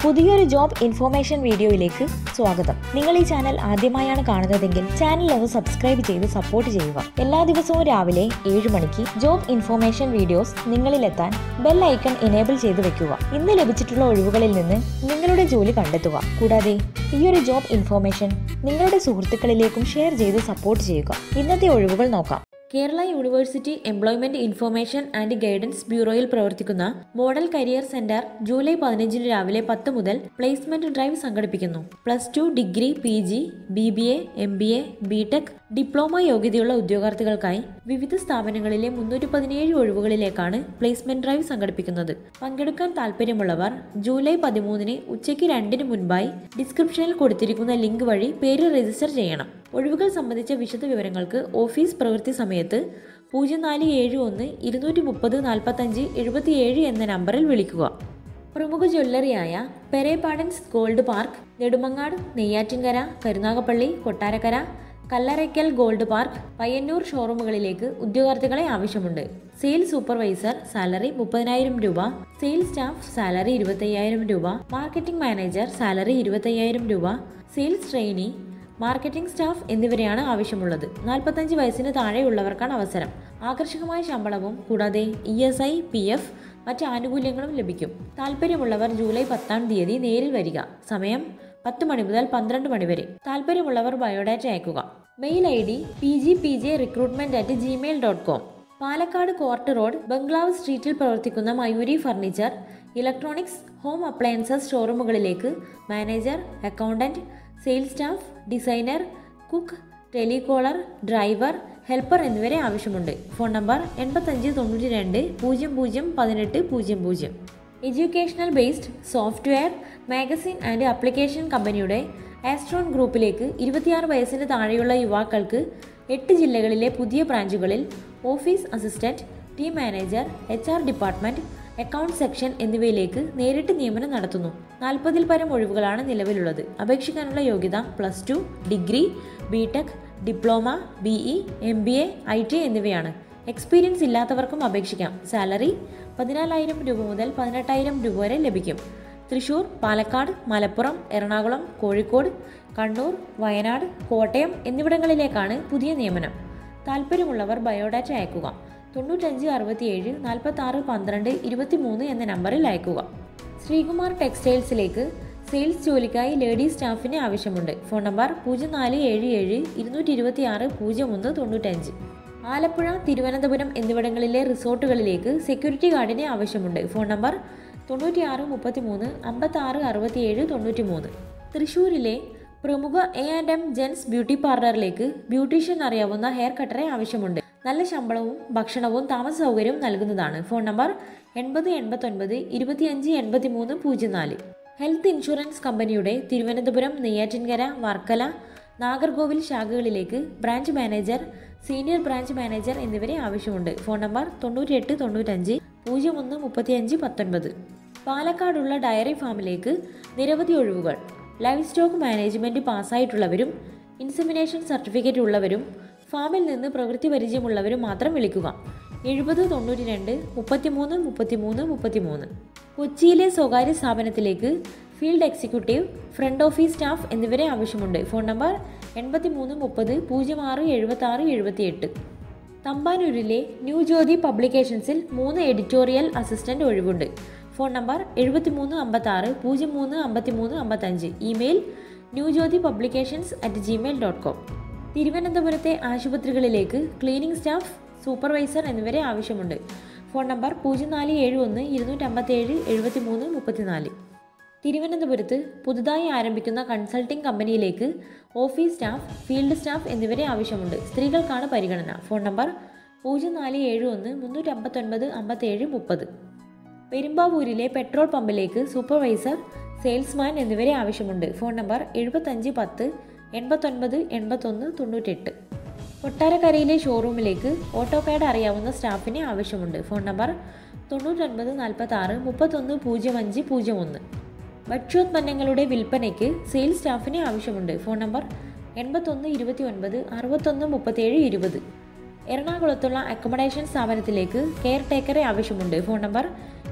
പുതിയൊരു job information വീഡിയോയിലേക്ക് സ്വാഗതം നിങ്ങൾ ഈ ചാനൽ ആദ്യമായാണ് കാണുന്നതെങ്കിൽ ചാനൽ ഒന്ന് സബ്സ്ക്രൈബ് ചെയ്ത് സപ്പോർട്ട് ചെയ്യുക എല്ലാ ദിവസവും രാവിലെ ഏഴ് മണിക്ക് ജോബ് ഇൻഫോർമേഷൻ വീഡിയോസ് നിങ്ങളിലെത്താൻ ബെൽ ഐക്കൺ എനേബിൾ ചെയ്ത് വെക്കുക ഇന്ന് ലഭിച്ചിട്ടുള്ള ഒഴിവുകളിൽ നിന്ന് നിങ്ങളുടെ ജോലി കണ്ടെത്തുക കൂടാതെ ഈ ഒരു ജോബ് ഇൻഫോർമേഷൻ നിങ്ങളുടെ സുഹൃത്തുക്കളിലേക്കും ഷെയർ ചെയ്ത് സപ്പോർട്ട് ചെയ്യുക ഇന്നത്തെ ഒഴിവുകൾ നോക്കാം Kerala university employment information and guidance ബ്യൂറോയിൽ പ്രവർത്തിക്കുന്ന മോഡൽ കരിയർ സെന്റർ ജൂലൈ പതിനഞ്ചിന് രാവിലെ പത്ത് മുതൽ പ്ലേസ്മെന്റ് ഡ്രൈവ് സംഘടിപ്പിക്കുന്നു plus two degree P G B B A M B A B tech diploma യോഗ്യതയുള്ള ഉദ്യോഗാർത്ഥികൾക്കായി വിവിധ സ്ഥാപനങ്ങളിലെ മുന്നൂറ്റി പതിനേഴ് ഒഴിവുകളിലേക്കാണ് പ്ലേസ്മെന്റ് ഡ്രൈവ് സംഘടിപ്പിക്കുന്നത് പങ്കെടുക്കാൻ താല്പര്യമുള്ളവർ ജൂലൈ പതിമൂന്നിന് ഉച്ചയ്ക്ക് രണ്ടിന് മുൻപായി ഡിസ്ക്രിപ്ഷനിൽ കൊടുത്തിരിക്കുന്ന ലിങ്ക് വഴി പേര് രജിസ്റ്റർ ചെയ്യണം ഒഴിവുകൾ സംബന്ധിച്ച വിശദ വിവരങ്ങൾക്ക് ഓഫീസ് പ്രവൃത്തി സമയത്ത് പൂജ്യം നാല് ഏഴ് ഒന്ന് ഇരുന്നൂറ്റി മുപ്പത് നാൽപ്പത്തഞ്ച് എഴുപത്തിയേഴ് എന്ന നമ്പറിൽ വിളിക്കുക പ്രമുഖ ജ്വല്ലറിയായ Perepadans gold park Nedumangad Neyyattinkara Karunagappally Kottarakkara Kallarakkal gold park Payyanur ഷോറൂമുകളിലേക്ക് ഉദ്യോഗാർത്ഥികളെ ആവശ്യമുണ്ട് സെയിൽസ് സൂപ്പർവൈസർ സാലറി മുപ്പതിനായിരം രൂപ സെയിൽസ് സ്റ്റാഫ് സാലറി ഇരുപത്തയ്യായിരം രൂപ മാർക്കറ്റിംഗ് മാനേജർ സാലറി ഇരുപത്തയ്യായിരം രൂപ സെയിൽസ് ട്രെയിനി മാർക്കറ്റിംഗ് സ്റ്റാഫ് എന്നിവരെയാണ് ആവശ്യമുള്ളത് നാൽപ്പത്തഞ്ച് വയസ്സിന് താഴെയുള്ളവർക്കാണ് അവസരം ആകർഷകമായ ശമ്പളവും കൂടാതെ E S I P F മറ്റ് ആനുകൂല്യങ്ങളും ലഭിക്കും താല്പര്യമുള്ളവർ ജൂലൈ പത്താം തീയതി നേരിൽ വരിക സമയം പത്ത് മണി മുതൽ പന്ത്രണ്ട് മണി വരെ താല്പര്യമുള്ളവർ ബയോഡാറ്റ അയക്കുക mail I D P G P J recruitment at Gmail dot com Palakkad court road ബംഗ്ലാവ് സ്ട്രീറ്റിൽ പ്രവർത്തിക്കുന്ന Mayuri furniture electronics home appliances ഷോറൂമുകളിലേക്ക് manager accountant sales staff designer cook telecaller driver helper എന്നിവരെ ആവശ്യമുണ്ട് ഫോൺ നമ്പർ എൺപത്തഞ്ച് തൊണ്ണൂറ്റി രണ്ട് പൂജ്യം പൂജ്യം പതിനെട്ട് പൂജ്യം പൂജ്യം educational based software magazine and application കമ്പനിയുടെ ആസ്ട്രോൺ ഗ്രൂപ്പിലേക്ക് ഇരുപത്തിയാറ് വയസ്സിന് താഴെയുള്ള യുവാക്കൾക്ക് എട്ട് ജില്ലകളിലെ പുതിയ ബ്രാഞ്ചുകളിൽ office assistant team manager H R department account section എന്നിവയിലേക്ക് നേരിട്ട് നിയമനം നടത്തുന്നു നാൽപ്പതിൽ പരം ഒഴിവുകളാണ് നിലവിലുള്ളത് അപേക്ഷിക്കാനുള്ള യോഗ്യത plus two degree B tech diploma B E M B A I T എന്നിവയാണ് എക്സ്പീരിയൻസ് ഇല്ലാത്തവർക്കും അപേക്ഷിക്കാം സാലറി പതിനാലായിരം രൂപ മുതൽ പതിനെട്ടായിരം രൂപ വരെ ലഭിക്കും തൃശൂർ പാലക്കാട് മലപ്പുറം എറണാകുളം കോഴിക്കോട് കണ്ണൂർ വയനാട് കോട്ടയം എന്നിവിടങ്ങളിലേക്കാണ് പുതിയ നിയമനം താല്പര്യമുള്ളവർ ബയോഡാറ്റ അയക്കുക തൊണ്ണൂറ്റഞ്ച് അറുപത്തിയേഴ് നാൽപ്പത്തി ആറ് പന്ത്രണ്ട് ഇരുപത്തിമൂന്ന് എന്ന നമ്പറിൽ അയക്കുക ശ്രീകുമാർ ടെക്സ്റ്റൈൽസിലേക്ക് സെയിൽസ് ജോലിക്കായി ലേഡി സ്റ്റാഫിന് ആവശ്യമുണ്ട് ഫോൺ നമ്പർ പൂജ്യം നാല് ഏഴ് ഏഴ് ഇരുന്നൂറ്റി ഇരുപത്തി ആറ് പൂജ്യം ഒന്ന് തൊണ്ണൂറ്റഞ്ച് ആലപ്പുഴ തിരുവനന്തപുരം എന്നിവിടങ്ങളിലെ റിസോർട്ടുകളിലേക്ക് സെക്യൂരിറ്റി ഗാർഡിനെ ആവശ്യമുണ്ട് ഫോൺ നമ്പർ തൊണ്ണൂറ്റിയാറ് മുപ്പത്തിമൂന്ന് അമ്പത്താറ് അറുപത്തിയേഴ് തൊണ്ണൂറ്റി മൂന്ന് തൃശ്ശൂരിലെ പ്രമുഖ A and M gents beauty പാർലറിലേക്ക് ബ്യൂട്ടീഷ്യൻ അറിയാവുന്ന ഹെയർ കട്ടറെ ആവശ്യമുണ്ട് നല്ല ശമ്പളവും ഭക്ഷണവും താമസ സൗകര്യവും നൽകുന്നതാണ് ഫോൺ നമ്പർ എൺപത് എൺപത്തൊൻപത് ഇരുപത്തിയഞ്ച് എൺപത്തി മൂന്ന് പൂജ്യം നാല് ഹെൽത്ത് ഇൻഷുറൻസ് കമ്പനിയുടെ തിരുവനന്തപുരം നെയ്യാറ്റിൻകര വർക്കല നാഗർകോവിൽ ശാഖകളിലേക്ക് branch manager senior branch manager എന്നിവരെ ആവശ്യമുണ്ട് ഫോൺ നമ്പർ തൊണ്ണൂറ്റിയെട്ട് തൊണ്ണൂറ്റഞ്ച് പൂജ്യം ഒന്ന് മുപ്പത്തിയഞ്ച് പത്തൊൻപത് പാലക്കാടുള്ള ഡയറി ഫാമിലേക്ക് നിരവധി ഒഴിവുകൾ ലൈഫ് സ്റ്റോക്ക് മാനേജ്മെൻറ്റ് പാസ്സായിട്ടുള്ളവരും ഇൻസെമിനേഷൻ സർട്ടിഫിക്കറ്റ് ഉള്ളവരും ഫാമിൽ നിന്ന് പ്രവൃത്തി പരിചയമുള്ളവരും മാത്രം വിളിക്കുക എഴുപത് തൊണ്ണൂറ്റി രണ്ട് മുപ്പത്തിമൂന്ന് മുപ്പത്തിമൂന്ന് മുപ്പത്തിമൂന്ന് കൊച്ചിയിലെ സ്വകാര്യ സ്ഥാപനത്തിലേക്ക് field executive front office staff എന്നിവരെ ആവശ്യമുണ്ട് ഫോൺ നമ്പർ എൺപത്തി മൂന്ന് മുപ്പത് പൂജ്യം ആറ് എഴുപത്തി ആറ് എഴുപത്തിയെട്ട് തമ്പാനൂരിലെ ന്യൂ ജ്യോതി പബ്ലിക്കേഷൻസിൽ മൂന്ന് എഡിറ്റോറിയൽ അസിസ്റ്റന്റ് ഒഴിവുണ്ട് ഫോൺ നമ്പർ എഴുപത്തിമൂന്ന് അമ്പത്താറ് പൂജ്യം മൂന്ന് അമ്പത്തിമൂന്ന് അമ്പത്തഞ്ച് email new Jyothi publications at Gmail dot com തിരുവനന്തപുരത്തെ ആശുപത്രികളിലേക്ക് ക്ലീനിംഗ് സ്റ്റാഫ് സൂപ്പർവൈസർ എന്നിവരെ ആവശ്യമുണ്ട് ഫോൺ നമ്പർ പൂജ്യം നാല് ഏഴ് ഒന്ന് ഇരുന്നൂറ്റമ്പത്തേഴ് എഴുപത്തി മൂന്ന് മുപ്പത്തിനാല് തിരുവനന്തപുരത്ത് പുതുതായി ആരംഭിക്കുന്ന കൺസൾട്ടിംഗ് കമ്പനിയിലേക്ക് ഓഫീസ് സ്റ്റാഫ് ഫീൽഡ് സ്റ്റാഫ് എന്നിവരെ ആവശ്യമുണ്ട് സ്ത്രീകൾക്കാണ് പരിഗണന ഫോൺ നമ്പർ പൂജ്യം നാല് ഏഴ് ഒന്ന് മുന്നൂറ്റമ്പത്തൊൻപത് അമ്പത്തേഴ് മുപ്പത് പെരുമ്പാവൂരിലെ പെട്രോൾ പമ്പിലേക്ക് സൂപ്പർവൈസർ സെയിൽസ്മാൻ എന്നിവരെ ആവശ്യമുണ്ട് ഫോൺ നമ്പർ എഴുപത്തഞ്ച് പത്ത് എൺപത്തൊൻപത് എൺപത്തൊന്ന് തൊണ്ണൂറ്റെട്ട് കൊട്ടാരക്കരയിലെ ഷോറൂമിലേക്ക് ഓട്ടോകാഡ് അറിയാവുന്ന സ്റ്റാഫിനെ ആവശ്യമുണ്ട് ഫോൺ നമ്പർ തൊണ്ണൂറ്റൊൻപത് നാൽപ്പത്തി ആറ് മുപ്പത്തൊന്ന് പൂജ്യം അഞ്ച് പൂജ്യം ഒന്ന് ഭക്ഷ്യോത്പന്നങ്ങളുടെ വിൽപ്പനയ്ക്ക് സെയിൽസ് സ്റ്റാഫിനെ ആവശ്യമുണ്ട് ഫോൺ നമ്പർ എൺപത്തൊന്ന് ഇരുപത്തി ഒൻപത് അറുപത്തൊന്ന് മുപ്പത്തേഴ് ഇരുപത് എറണാകുളത്തുള്ള അക്കോമഡേഷൻ സ്ഥാപനത്തിലേക്ക് കെയർ ടേക്കറെ ആവശ്യമുണ്ട് ഫോൺ നമ്പർ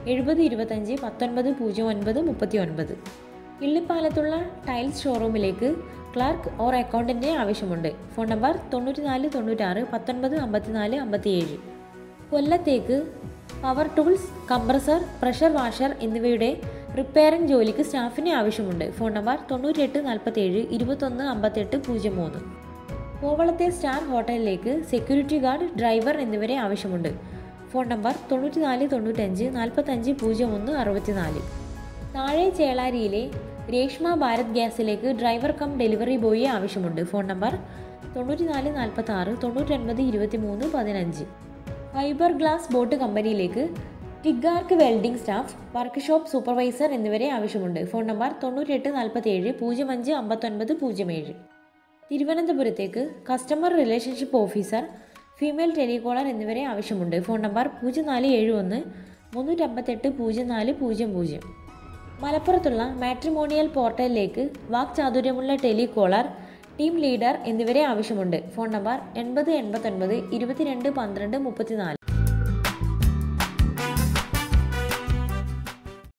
എഴുപത് ഇരുപത്തഞ്ച് പത്തൊൻപത് പൂജ്യം ഒൻപത് മുപ്പത്തി ഒൻപത് ഇള്ളിപ്പാലത്തുള്ള ടൈൽസ് ഷോറൂമിലേക്ക് ക്ലർക്ക് ഓർ അക്കൗണ്ടൻ്റെ ആവശ്യമുണ്ട് ഫോൺ നമ്പർ തൊണ്ണൂറ്റി നാല് തൊണ്ണൂറ്റാറ് പത്തൊൻപത് അമ്പത്തിനാല് അമ്പത്തിയേഴ് കൊല്ലത്തേക്ക് power tools compressor pressure washer എന്നിവയുടെ റിപ്പയറിംഗ് ജോലിക്ക് സ്റ്റാഫിനെ ആവശ്യമുണ്ട് ഫോൺ നമ്പർ തൊണ്ണൂറ്റെട്ട് നാൽപ്പത്തേഴ് ഇരുപത്തൊന്ന് അമ്പത്തെട്ട് പൂജ്യം മൂന്ന് കോവളത്തെ സ്റ്റാർ ഹോട്ടലിലേക്ക് സെക്യൂരിറ്റി ഗാർഡ് ഡ്രൈവർ എന്നിവരെ ആവശ്യമുണ്ട് ഫോൺ നമ്പർ തൊണ്ണൂറ്റിനാല് തൊണ്ണൂറ്റഞ്ച് നാൽപ്പത്തഞ്ച് പൂജ്യം ഒന്ന് അറുപത്തിനാല് താഴെ ചേളാരിയിലെ രേഷ്മ ഭാരത് ഗ്യാസിലേക്ക് ഡ്രൈവർ കം ഡെലിവറി ബോയിയെ ആവശ്യമുണ്ട് ഫോൺ നമ്പർ തൊണ്ണൂറ്റിനാല് നാൽപ്പത്തി ആറ് തൊണ്ണൂറ്റൊൻപത് ഇരുപത്തി മൂന്ന് പതിനഞ്ച് ഫൈബർ ഗ്ലാസ് ബോട്ട് കമ്പനിയിലേക്ക് ടിഗാർക്ക് വെൽഡിംഗ് സ്റ്റാഫ് വർക്ക്ഷോപ്പ് സൂപ്പർവൈസർ എന്നിവരെ ആവശ്യമുണ്ട് ഫോൺ നമ്പർ തൊണ്ണൂറ്റെട്ട് നാൽപ്പത്തേഴ് പൂജ്യം അഞ്ച് അമ്പത്തൊൻപത് പൂജ്യം ഏഴ് തിരുവനന്തപുരത്തേക്ക് customer relationship officer female telecaller എന്നിവരെ ആവശ്യമുണ്ട് ഫോൺ നമ്പർ പൂജ്യം നാല് ഏഴ് ഒന്ന് മുന്നൂറ്റമ്പത്തെട്ട് പൂജ്യം നാല് പൂജ്യം പൂജ്യം മലപ്പുറത്തുള്ള മാട്രിമോണിയൽ പോർട്ടലിലേക്ക് വാക് ചാതുര്യമുള്ള ടെലികോളർ ടീം ലീഡർ എന്നിവരെ ആവശ്യമുണ്ട് ഫോൺ നമ്പർ എൺപത് എൺപത്തൊൻപത് ഇരുപത്തിരണ്ട് പന്ത്രണ്ട് മുപ്പത്തിനാല്